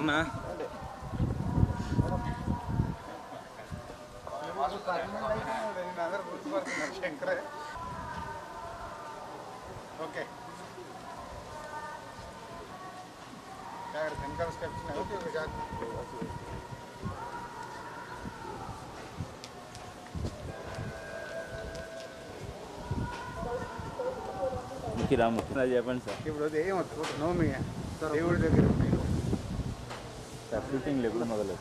కన్నా అందరూ గుర్తుపడుతున్నారు శంకరే ఓకే జాగ్రత్త వెనకాల స్టెప్స్ ఓకే జాగ్రత్త మీకు రాము అది చెప్పండి సార్ ఇప్పుడు అది ఏమవుతుంది నోమి దేవుడి దగ్గర మీరు సార్ షూటింగ్ ఎప్పుడు మొదలు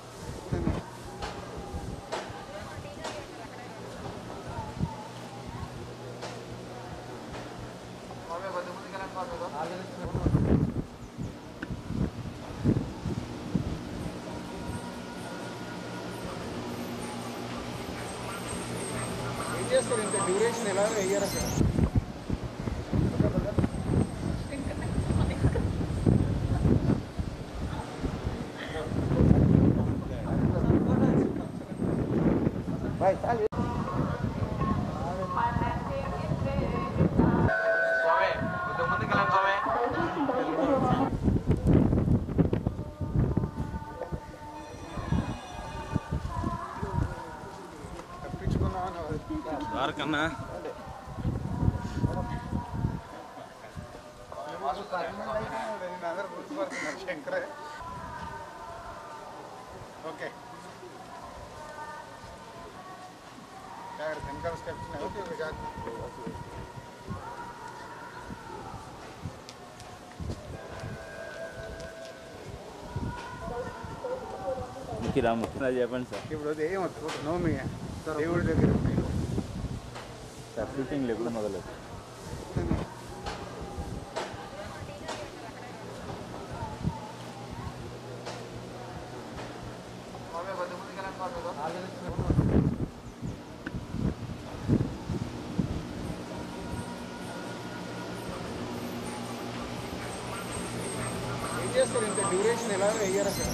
ఏం చేస్తారు ఇంత డ్యూరేషన్ ఎలా వేయరు అక్కడ తప్పించుకున్నామని ద్వారకన్నా అందరూ గుర్తుపడుతున్నారు శంకరే ఓకే జాగ్రత్త వెనకాల స్టెప్స్ ఓకే జాగ్రత్త మీకు రాము అది చెప్పండి సార్ ఇప్పుడు అది ఏమవుతుంది నోమి దేవుడి దగ్గర మీరు సార్ షూటింగ్ ఎప్పుడు మొదలు ఏం చేస్తారు ఇంత డ్యూరేషన్ ఎలా వేయరు అక్కడ